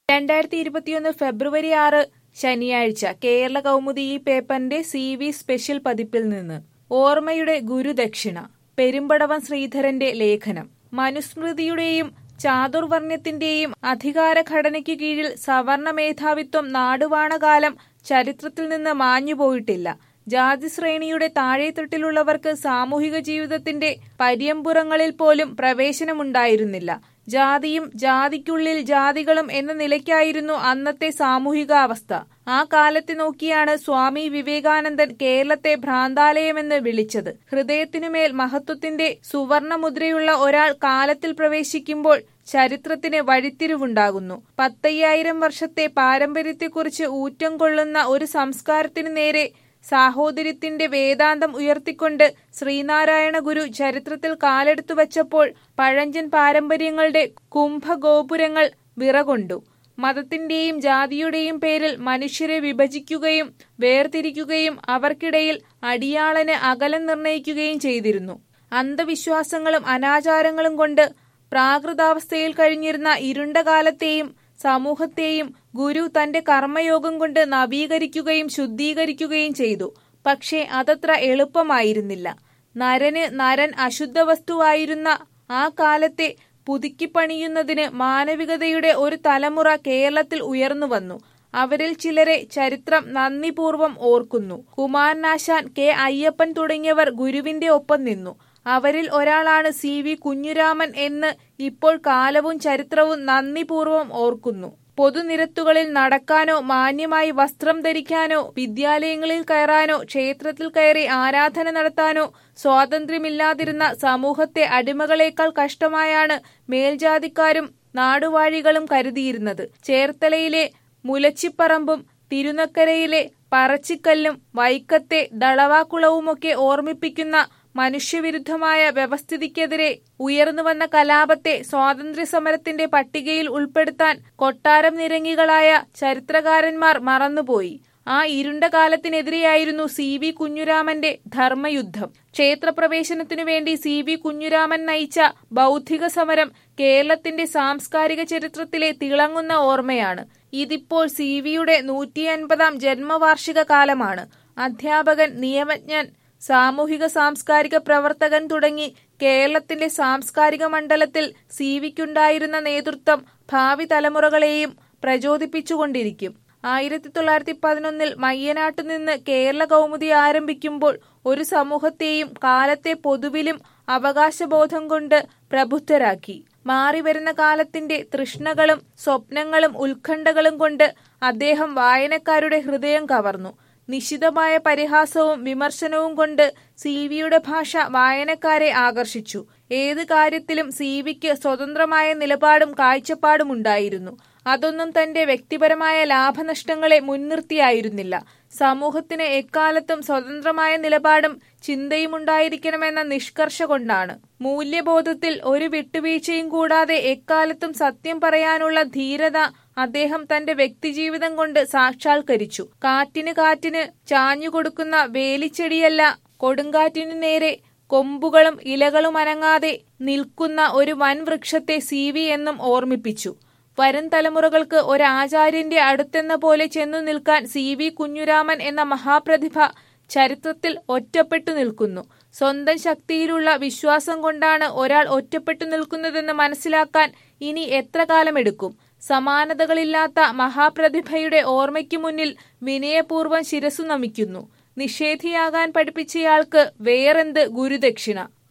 രണ്ടായിരത്തി ഇരുപത്തിയൊന്ന് ഫെബ്രുവരി ആറ് ശനിയാഴ്ച കേരള കൗമുദി ഈ പേപ്പറിന്റെ സി വി സ്പെഷ്യൽ പതിപ്പിൽ നിന്ന് ഓർമ്മയുടെ ഗുരുദക്ഷിണ പെരുമ്പടവം ശ്രീധരന്റെ ലേഖനം മനുസ്മൃതിയുടെയും ചാതുർവർണ്ണ്യത്തിന്റെയും അധികാരഘടനയ്ക്ക് കീഴിൽ സവർണ മേധാവിത്വം നാടുവാണ കാലം ചരിത്രത്തിൽ നിന്ന് മാഞ്ഞുപോയിട്ടില്ല ജാതിശ്രേണിയുടെ താഴെത്തട്ടിലുള്ളവർക്ക് സാമൂഹിക ജീവിതത്തിന്റെ പര്യമ്പുറങ്ങളിൽ പോലും പ്രവേശനമുണ്ടായിരുന്നില്ല ജാതിയും ജാതിക്കുള്ളിൽ ജാതികളും എന്ന നിലയ്ക്കായിരുന്നു അന്നത്തെ സാമൂഹികാവസ്ഥ ആ കാലത്തെ നോക്കിയാണ് സ്വാമി വിവേകാനന്ദൻ കേരളത്തെ ഭ്രാന്താലയമെന്ന് വിളിച്ചത് ഹൃദയത്തിനുമേൽ മഹത്വത്തിന്റെ സുവർണമുദ്രയുള്ള ഒരാൾ കാലത്തിൽ പ്രവേശിക്കുമ്പോൾ ചരിത്രത്തിന് വഴിത്തിരിവുണ്ടാകുന്നു പത്തയ്യായിരം വർഷത്തെ പാരമ്പര്യത്തെക്കുറിച്ച് ഊറ്റം കൊള്ളുന്ന ഒരു സംസ്കാരത്തിനു നേരെ സാഹോദര്യത്തിന്റെ വേദാന്തം ഉയർത്തിക്കൊണ്ട് ശ്രീനാരായണ ഗുരു ചരിത്രത്തിൽ കാലെടുത്തു വച്ചപ്പോൾ പഴഞ്ചൻ പാരമ്പര്യങ്ങളുടെ കുംഭഗോപുരങ്ങൾ വിറകൊണ്ടു മതത്തിന്റെയും ജാതിയുടെയും പേരിൽ മനുഷ്യരെ വിഭജിക്കുകയും വേർതിരിക്കുകയും അവർക്കിടയിൽ അടിയാളന് അകലം നിർണയിക്കുകയും ചെയ്തിരുന്നു അന്ധവിശ്വാസങ്ങളും അനാചാരങ്ങളും കൊണ്ട് പ്രാകൃതാവസ്ഥയിൽ കഴിഞ്ഞിരുന്ന ഇരുണ്ട കാലത്തെയും സമൂഹത്തെയും ഗുരു തന്റെ കർമ്മയോഗം കൊണ്ട് നവീകരിക്കുകയും ശുദ്ധീകരിക്കുകയും ചെയ്തു പക്ഷേ അതത്ര എളുപ്പമായിരുന്നില്ല നരന് നരൻ അശുദ്ധ വസ്തുവായിരുന്ന ആ കാലത്തെ പുതുക്കിപ്പണിയുന്നതിന് മാനവികതയുടെ ഒരു തലമുറ കേരളത്തിൽ ഉയർന്നു വന്നു അവരിൽ ചിലരെ ചരിത്രം നന്ദിപൂർവ്വം ഓർക്കുന്നു കുമാരനാശാൻ കെ അയ്യപ്പൻ തുടങ്ങിയവർ ഗുരുവിന്റെ ഒപ്പം നിന്നു അവരിൽ ഒരാളാണ് സി വി കുഞ്ഞുരാമൻ എന്ന് ഇപ്പോൾ കാലവും ചരിത്രവും നന്ദിപൂർവ്വം ഓർക്കുന്നു പൊതുനിരത്തുകളിൽ നടക്കാനോ മാന്യമായി വസ്ത്രം ധരിക്കാനോ വിദ്യാലയങ്ങളിൽ കയറാനോ ക്ഷേത്രത്തിൽ കയറി ആരാധന നടത്താനോ സ്വാതന്ത്ര്യമില്ലാതിരുന്ന സമൂഹത്തെ അടിമകളേക്കാൾ കഷ്ടമായാണ് മേൽജാതിക്കാരും നാടുവാഴികളും കരുതിയിരുന്നത് ചേർത്തലയിലെ മുലച്ചിപ്പറമ്പും തിരുനക്കരയിലെ പറച്ചിക്കല്ലും വൈക്കത്തെ ദളവാക്കുളവുമൊക്കെ ഓർമ്മിപ്പിക്കുന്ന മനുഷ്യവിരുദ്ധമായ വ്യവസ്ഥിതിക്കെതിരെ ഉയർന്നുവന്ന കലാപത്തെ സ്വാതന്ത്ര്യ സമരത്തിന്റെ പട്ടികയിൽ ഉൾപ്പെടുത്താൻ കൊട്ടാരം നിരങ്ങികളായ ചരിത്രകാരന്മാർ മറന്നുപോയി ആ ഇരുണ്ട കാലത്തിനെതിരെയായിരുന്നു സി വി കുഞ്ഞുരാമന്റെ ധർമ്മയുദ്ധം ക്ഷേത്രപ്രവേശനത്തിനു വേണ്ടി സി വി കുഞ്ഞുരാമൻ നയിച്ച ബൗദ്ധിക സമരം കേരളത്തിന്റെ സാംസ്കാരിക ചരിത്രത്തിലെ തിളങ്ങുന്ന ഓർമ്മയാണ് ഇതിപ്പോൾ സി വിയുടെ നൂറ്റി അൻപതാം ജന്മവാർഷിക കാലമാണ് അധ്യാപകൻ നിയമജ്ഞൻ സാമൂഹിക സാംസ്കാരിക പ്രവർത്തകൻ തുടങ്ങി കേരളത്തിന്റെ സാംസ്കാരിക മണ്ഡലത്തിൽ സീവിക്കുണ്ടായിരുന്ന നേതൃത്വം ഭാവി തലമുറകളെയും പ്രചോദിപ്പിച്ചുകൊണ്ടിരിക്കും ആയിരത്തി തൊള്ളായിരത്തി പതിനൊന്നിൽ മയ്യനാട്ടു നിന്ന് കേരള കൗമുദി ആരംഭിക്കുമ്പോൾ ഒരു സമൂഹത്തെയും കാലത്തെ പൊതുവിലും അവകാശബോധം കൊണ്ട് പ്രബുദ്ധരാക്കി മാറിവരുന്ന കാലത്തിന്റെ തൃഷ്ണകളും സ്വപ്നങ്ങളും ഉത്കണ്ഠകളും കൊണ്ട് അദ്ദേഹം വായനക്കാരുടെ ഹൃദയം കവർന്നു നിശിതമായ പരിഹാസവും വിമർശനവും കൊണ്ട് സി വിയുടെ ഭാഷ വായനക്കാരെ ആകർഷിച്ചു ഏത് കാര്യത്തിലും സി വിക്ക് സ്വതന്ത്രമായ നിലപാടും കാഴ്ചപ്പാടും ഉണ്ടായിരുന്നു അതൊന്നും തന്റെ വ്യക്തിപരമായ ലാഭനഷ്ടങ്ങളെ മുൻനിർത്തിയായിരുന്നില്ല സമൂഹത്തിന് എക്കാലത്തും സ്വതന്ത്രമായ നിലപാടും ചിന്തയും ഉണ്ടായിരിക്കണമെന്ന നിഷ്കർഷ കൊണ്ടാണ് മൂല്യബോധത്തിൽ ഒരു വിട്ടുവീഴ്ചയും കൂടാതെ എക്കാലത്തും സത്യം പറയാനുള്ള ധീരത അദ്ദേഹം തന്റെ വ്യക്തിജീവിതം കൊണ്ട് സാക്ഷാത്കരിച്ചു കാറ്റിന് കാറ്റിന് ചാഞ്ഞുകൊടുക്കുന്ന വേലിച്ചെടിയല്ല കൊടുങ്കാറ്റിനു നേരെ കൊമ്പുകളും ഇലകളും അനങ്ങാതെ നിൽക്കുന്ന ഒരു വൻ വൃക്ഷത്തെ സി വി എന്നും ഓർമ്മിപ്പിച്ചു വരും തലമുറകൾക്ക് ഒരാചാര്യന്റെ അടുത്തെന്ന പോലെ ചെന്നു നിൽക്കാൻ സി വി കുഞ്ഞുരാമൻ എന്ന മഹാപ്രതിഭ ചരിത്രത്തിൽ ഒറ്റപ്പെട്ടു നിൽക്കുന്നു സ്വന്തം ശക്തിയിലുള്ള വിശ്വാസം കൊണ്ടാണ് ഒരാൾ ഒറ്റപ്പെട്ടു നിൽക്കുന്നതെന്ന് മനസ്സിലാക്കാൻ ഇനി എത്ര കാലമെടുക്കും സമാനതകളില്ലാത്ത മഹാപ്രതിഭയുടെ ഓർമ്മയ്ക്കു മുന്നിൽ വിനയപൂർവ്വം ശിരസു നമിക്കുന്നു നിഷേധിയാകാൻ പഠിപ്പിച്ചയാൾക്ക് വേറെന്ത് ഗുരുദക്ഷിണ